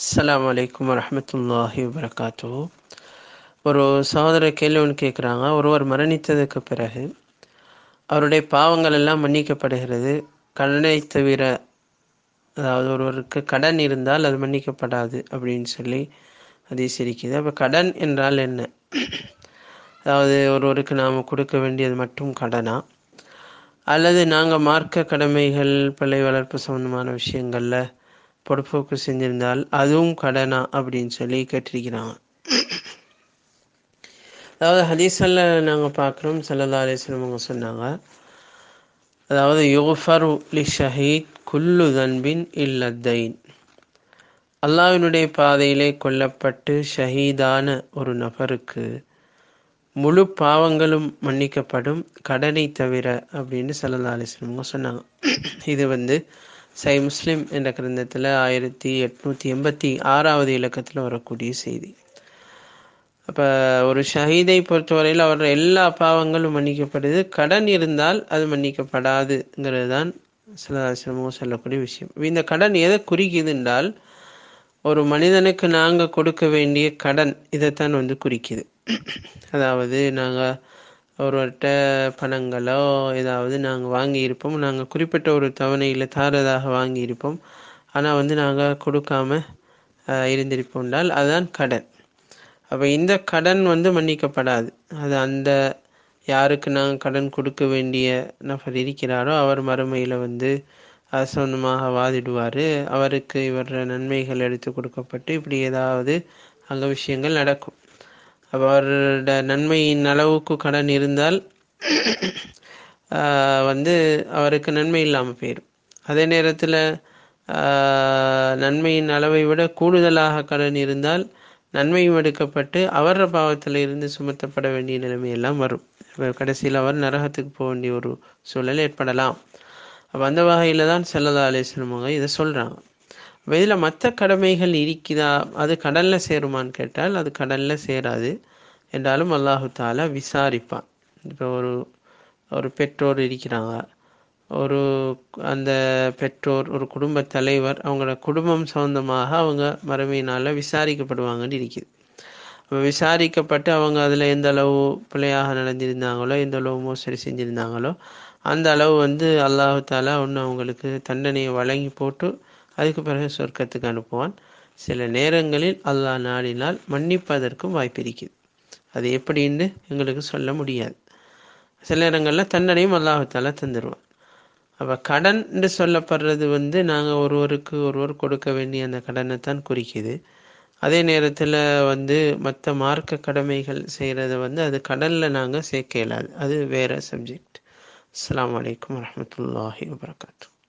அஸ்ஸலாமு அலைக்கும் வரஹ்மத்துல்லாஹி வபரகாத்து ஒரு சகோதரர் கேள்வி ஒன்று கேட்குறாங்க ஒருவர் மரணித்ததுக்கு பிறகு அவருடைய பாவங்கள் எல்லாம் மன்னிக்கப்படுகிறது கடனை தவிர அதாவது ஒருவருக்கு கடன் இருந்தால் அது மன்னிக்கப்படாது அப்படின்னு சொல்லி ஹதீஸ் இருக்குது அப்போ கடன் என்றால் என்ன அதாவது ஒருவருக்கு நாம் கொடுக்க வேண்டியது மட்டும் கடனா அல்லது நாங்கள் மார்க்க கடமைகள் பிள்ளை வளர்ப்பு சம்பந்தமான விஷயங்களில் பொறுப்போக்கு செஞ்சிருந்தால் அதுவும் கடனா அப்படின்னு சொல்லி கேட்டிருக்கிறாங்க அதாவது ஹதீஸல்ல நாங்கள் பார்க்குறோம் சல்லல்லா அலிஸ்லம் அவங்க சொன்னாங்க அதாவது யோஃபரு லி ஷஹீத் குல்லு தன்பின் இல்லத்தைன் அல்லாவினுடைய பாதையிலே கொல்லப்பட்டு ஷஹீதான ஒரு நபருக்கு முழு பாவங்களும் மன்னிக்கப்படும் கடனை தவிர அப்படின்னு சல்லல்லா அலிஸ்லம் சொன்னாங்க இது வந்து சை முஸ்லிம் என்ற கிரந்தத்தில் ஆயிரத்தி எட்நூற்றி எண்பத்தி ஆறாவது இலக்கத்தில் வரக்கூடிய செய்தி அப்போ ஒரு ஷஹீதை பொறுத்தவரையில் அவர் எல்லா பாவங்களும் மன்னிக்கப்படுது கடன் இருந்தால் அது மன்னிக்கப்படாதுங்கிறது தான் சிலமோ சொல்லக்கூடிய விஷயம் இந்த கடன் எதை குறிக்குது என்றால் ஒரு மனிதனுக்கு நாங்கள் கொடுக்க வேண்டிய கடன் இதைத்தான் வந்து குறிக்குது அதாவது நாங்கள் ஒருவர்கிட்ட பணங்களோ ஏதாவது நாங்கள் வாங்கியிருப்போம் நாங்கள் குறிப்பிட்ட ஒரு தவணையில் தாரதாக வாங்கியிருப்போம் ஆனால் வந்து நாங்கள் கொடுக்காம இருந்திருப்போம் என்றால் அதுதான் கடன் அப்போ இந்த கடன் வந்து மன்னிக்கப்படாது அது அந்த யாருக்கு நாங்கள் கடன் கொடுக்க வேண்டிய நபர் இருக்கிறாரோ அவர் மறுமையில் வந்து அது சொந்தமாக வாதிடுவார் அவருக்கு இவர நன்மைகள் எடுத்து கொடுக்கப்பட்டு இப்படி ஏதாவது அங்கே விஷயங்கள் நடக்கும் அவரோட நன்மையின் அளவுக்கு கடன் இருந்தால் வந்து அவருக்கு நன்மை இல்லாமல் போயிடும் அதே நேரத்தில் நன்மையின் அளவை விட கூடுதலாக கடன் இருந்தால் நன்மையும் எடுக்கப்பட்டு அவர பாவத்தில் இருந்து சுமத்தப்பட வேண்டிய நிலைமையெல்லாம் வரும் கடைசியில் அவர் நரகத்துக்கு போக வேண்டிய ஒரு சூழல் ஏற்படலாம் அப்போ அந்த வகையில் தான் செல்லதா அலிஸ்லமங்க இதை சொல்கிறாங்க இதில் மற்ற கடமைகள் இருக்குதா அது கடலில் சேருமான்னு கேட்டால் அது கடலில் சேராது என்றாலும் அல்லாஹு தாலா விசாரிப்பான் இப்போ ஒரு ஒரு பெற்றோர் இருக்கிறாங்க ஒரு அந்த பெற்றோர் ஒரு குடும்ப தலைவர் அவங்களோட குடும்பம் சம்பந்தமாக அவங்க மறுமையினால் விசாரிக்கப்படுவாங்கன்னு இருக்குது அப்போ விசாரிக்கப்பட்டு அவங்க அதில் எந்த அளவு பிள்ளையாக நடந்திருந்தாங்களோ எந்த அளவு மோசடி செஞ்சுருந்தாங்களோ அந்த அளவு வந்து அல்லாஹு தாலா ஒன்று அவங்களுக்கு தண்டனையை வழங்கி போட்டு அதுக்கு பிறகு சொர்க்கத்துக்கு அனுப்புவான் சில நேரங்களில் அல்லாஹ் நாடினால் மன்னிப்பதற்கும் வாய்ப்பு இருக்குது அது எப்படின்னு எங்களுக்கு சொல்ல முடியாது சில நேரங்களில் தண்டனையும் அல்லாஹால தந்துடுவான் அப்போ கடன் என்று சொல்லப்படுறது வந்து நாங்கள் ஒருவருக்கு ஒருவர் கொடுக்க வேண்டிய அந்த கடனை தான் குறிக்குது அதே நேரத்தில் வந்து மற்ற மார்க்க கடமைகள் செய்கிறத வந்து அது கடனில் நாங்கள் சேர்க்க இயலாது அது வேற சப்ஜெக்ட் அஸ்லாம் வலைக்கம் வரமத்துல்லாஹி வபரகாத்தூ